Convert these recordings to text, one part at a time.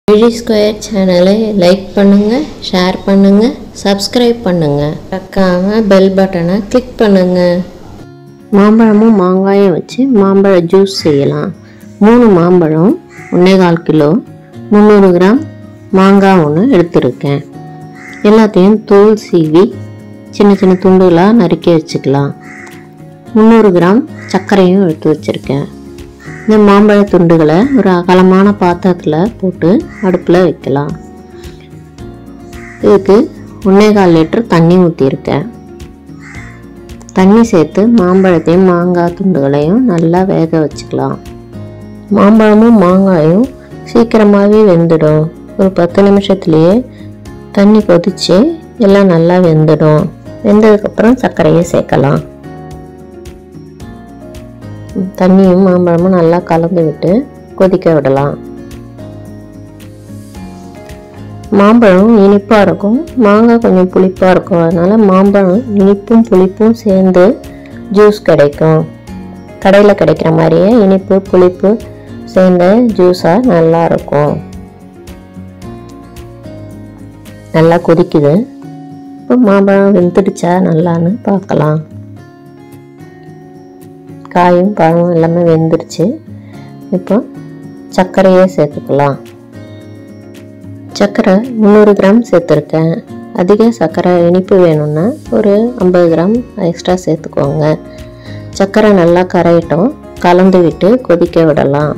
விழி ஸ்கொயர் சேனலை லைக் பண்ணுங்கள் ஷேர் பண்ணுங்கள் சப்ஸ்கிரைப் பண்ணுங்கள் மறக்காம பெல் பட்டனை கிளிக் பண்ணுங்கள் மாம்பழமும் மாங்காயும் வச்சு மாம்பழ ஜூஸ் செய்யலாம் மூணு மாம்பழம் ஒன்றே கால் கிலோ முந்நூறு கிராம் மாங்காய் ஒன்று எடுத்திருக்கேன் எல்லாத்தையும் தோல் சீவி சின்ன சின்ன துண்டுகளாக நறுக்கி வச்சுக்கலாம் முந்நூறு கிராம் சர்க்கரையும் எடுத்து வச்சுருக்கேன் இந்த மாம்பழ துண்டுகளை ஒரு அகலமான பாத்திரத்தில் போட்டு அடுப்பில் வைக்கலாம் இதுக்கு ஒன்றே கால் லிட்டர் தண்ணி ஊற்றிருக்கேன் தண்ணி சேர்த்து மாம்பழத்தையும் மாங்காய் துண்டுகளையும் நல்லா வேக வச்சுக்கலாம் மாம்பழமும் மாங்காயும் சீக்கிரமாகவே வெந்துடும் ஒரு பத்து நிமிஷத்துலேயே தண்ணி கொதித்து எல்லாம் நல்லா வெந்துடும் வெந்ததுக்கப்புறம் சர்க்கரையை சேர்க்கலாம் தண்ணியும் மாம்பழமும் நல்லா கலந்து விட்டு கொதிக்க விடலாம் மாம்பழம் இனிப்பாக இருக்கும் மாங்காய் கொஞ்சம் புளிப்பாக இருக்கும் அதனால் மாம்பழம் இனிப்பும் புளிப்பும் சேர்ந்து ஜூஸ் கிடைக்கும் கடையில் கிடைக்கிற மாதிரியே இனிப்பு புளிப்பு சேர்ந்த ஜூஸாக நல்லா இருக்கும் நல்லா கொதிக்குது இப்போ மாம்பழம் வெந்துடுச்சா நல்லான்னு பார்க்கலாம் காயும் பழமும் எல்லாமே வெந்துருச்சு இப்போ சர்க்கரையே சேர்த்துக்கலாம் சர்க்கரை முந்நூறு கிராம் சேர்த்துருக்கேன் அதிக சர்க்கரை இனிப்பு வேணும்னா ஒரு ஐம்பது கிராம் எக்ஸ்ட்ரா சேர்த்துக்கோங்க சர்க்கரை நல்லா கரையட்டும் கலந்து விட்டு கொதிக்க விடலாம்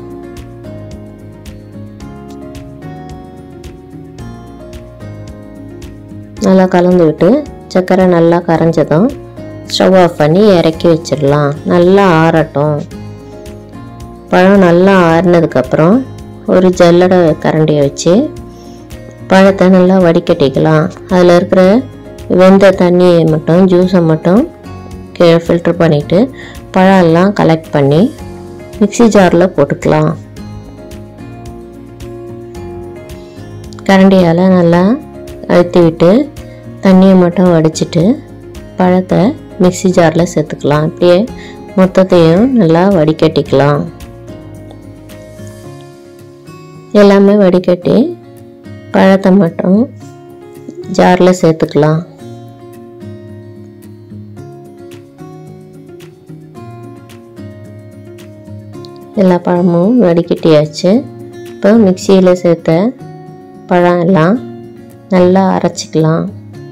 நல்லா கலந்து விட்டு சர்க்கரை நல்லா கரைஞ்சதும் ஸ்டவ் ஆஃப் பண்ணி இறக்கி வச்சிடலாம் நல்லா ஆறட்டும் பழம் நல்லா ஆறினதுக்கப்புறம் ஒரு ஜல்லடை கரண்டியை வச்சு பழத்தை நல்லா வடிகட்டிக்கலாம் அதில் இருக்கிற வெந்த தண்ணியை மட்டும் ஜூஸை மட்டும் கீழே ஃபில்ட்ரு பண்ணிவிட்டு பழம் எல்லாம் கலெக்ட் பண்ணி மிக்ஸி ஜாரில் போட்டுக்கலாம் கரண்டியால் நல்லா அழுத்தி விட்டு தண்ணியை மட்டும் வடிச்சிட்டு பழத்தை மிக்ஸி ஜாரில் சேர்த்துக்கலாம் அப்படியே மொத்தத்தையும் நல்லா வடிகட்டிக்கலாம் எல்லாமே வடிகட்டி பழத்தை மட்டும் ஜாரில் சேர்த்துக்கலாம் எல்லா பழமும் வடிகட்டியாச்சு இப்போ மிக்சியில் சேர்த்த பழம் எல்லாம் நல்லா அரைச்சிக்கலாம்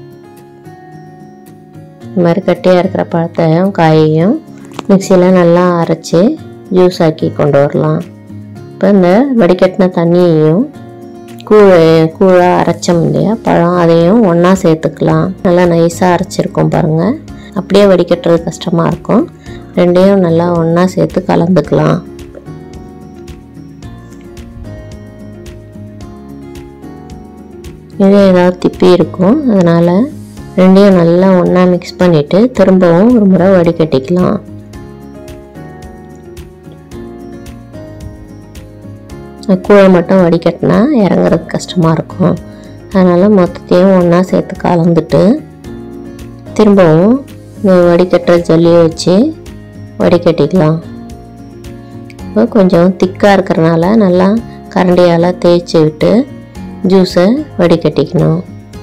இந்த மாதிரி கட்டியாக இருக்கிற பழத்தையும் காயையும் மிக்சியில் நல்லா அரைச்சி ஜூஸ் ஆக்கி கொண்டு வரலாம் இப்போ இந்த வடிகட்டின தண்ணியையும் கூழ கூழாக அரைச்சோம் இல்லையா பழம் அதையும் ஒன்றா சேர்த்துக்கலாம் நல்லா நைஸாக அரைச்சிருக்கோம் பாருங்கள் அப்படியே வடிகட்டுறது கஷ்டமாக இருக்கும் ரெண்டையும் நல்லா ஒன்றா சேர்த்து கலந்துக்கலாம் இது ஏதாவது திப்பி இருக்கும் அதனால் ரெண்டையும் நல்லா ஒன்றா மிக்ஸ் பண்ணிவிட்டு திரும்பவும் ஒரு முறை வடிகட்டிக்கலாம் கூழை மட்டும் வடிகட்டினா இறங்குறது கஷ்டமாக இருக்கும் அதனால் மொத்தத்தையும் ஒன்றா சேர்த்து கலந்துட்டு திரும்பவும் இந்த வடிகட்டுற ஜல்லியை வச்சு வடிகட்டிக்கலாம் இப்போ கொஞ்சம் திக்காக இருக்கிறனால நல்லா கரண்டியால் தேய்ச்சி விட்டு ஜூஸை வடிகட்டிக்கணும்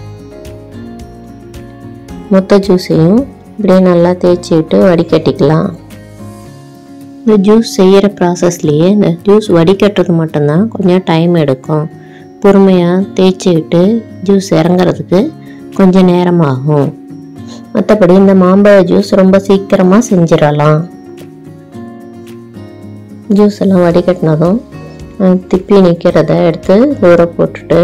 மொத்த ஜூஸையும் இப்படியே நல்லா தேய்ச்சி விட்டு வடிகட்டிக்கலாம் இந்த ஜூஸ் செய்கிற ப்ராசஸ்லேயே இந்த ஜூஸ் வடிகட்டுறது மட்டும்தான் கொஞ்சம் டைம் எடுக்கும் பொறுமையாக தேய்ச்சி விட்டு ஜூஸ் இறங்குறதுக்கு கொஞ்சம் நேரம் ஆகும் மற்றபடி இந்த மாம்பழ ஜூஸ் ரொம்ப சீக்கிரமாக செஞ்சிடலாம் ஜூஸ் எல்லாம் வடிகட்டினதும் திப்பி நிற்கிறத எடுத்து ஊற போட்டுட்டு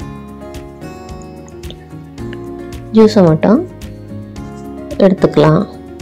ஜூஸை மட்டும் எடுத்துக்கலாம்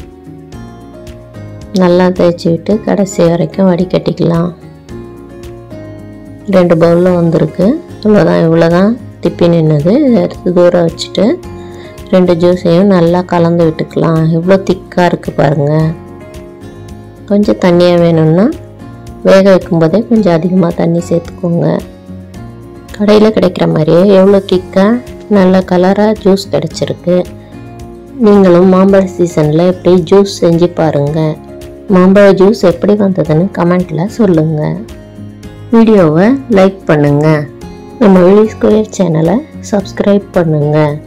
நல்லா தேய்ச்சி விட்டு கடைசி வரைக்கும் வடிகட்டிக்கலாம் ரெண்டு பவுலில் வந்திருக்கு இவ்வளோதான் இவ்வளோ தான் திப்பி நின்னது எடுத்து தூரம் வச்சுட்டு ரெண்டு ஜூஸையும் நல்லா கலந்து விட்டுக்கலாம் எவ்வளோ திக்காக இருக்குது பாருங்கள் கொஞ்சம் தண்ணியாக வேணும்னா வேக வைக்கும்போதே கொஞ்சம் அதிகமாக தண்ணி சேர்த்துக்கோங்க கடையில் கிடைக்கிற மாதிரியே எவ்வளோ திக்காக நல்ல கலராக ஜூஸ் கிடச்சிருக்கு நீங்களும் மாம்பழ சீசனில் எப்படி ஜூஸ் செஞ்சு பாருங்கள் மாம்பழ ஜூஸ் எப்படி வந்ததுன்னு கமெண்ட்டில் சொல்லுங்கள் வீடியோவை லைக் பண்ணுங்கள் நம்ம விழி ஸ்கொயர் சேனலை சப்ஸ்கிரைப் பண்ணுங்கள்